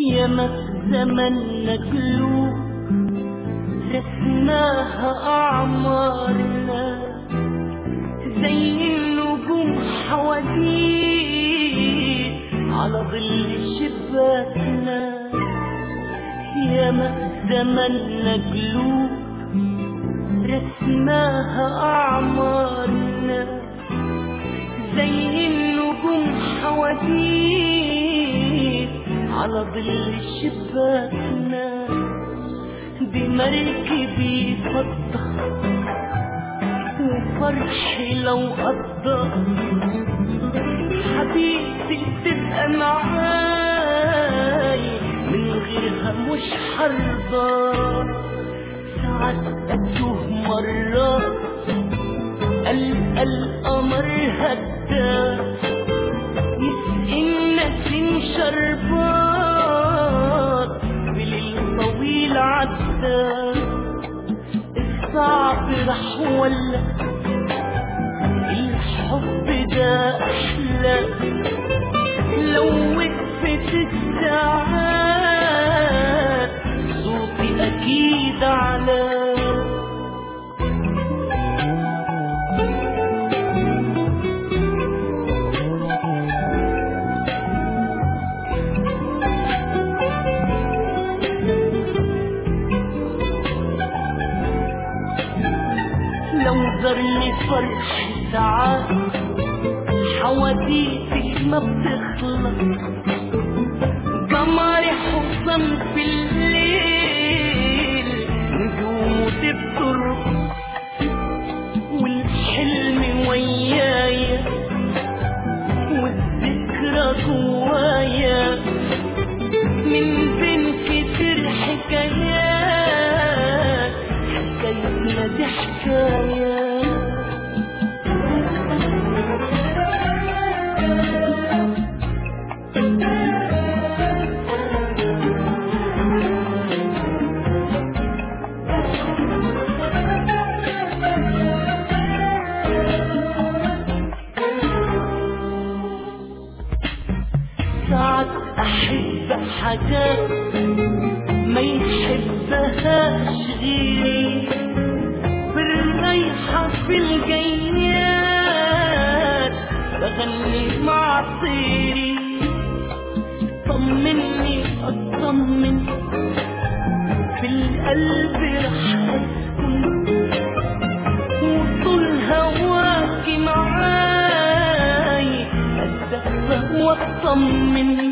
ياما في زمنا قلوب رسماها أعمارنا زي النجوم حواديت على ظل شباكنا ياما في زمنا قلوب رسماها أعمارنا زي النجوم حواديت على ظل شباكنا بمركبي فضة وفرحي لو قضى حبيبتي تبقى معاي من غيرها مش حرضى ساعات أتوه مرة ألقى القمر هدى يسقينا سن شربات بليل طويل عدى الصعب راح ولا الحب ده أحلى لو وقفت الساعات صوتي أكيد على لو زرني فرح ساعات حواديتي ما بتخلص قمري حصن في الليل نجومه تبترقص والحلم ويايا والذكرى جوايا من بين كتير حكايات حكايتنا دي حكاية ساعات أحب حاجات ما يحبهاش غيري بالريحة في الجيات بغني مع طيري طمني اطمن في القلب رح اسكن وطول هواكي معاي اتدفى واطمن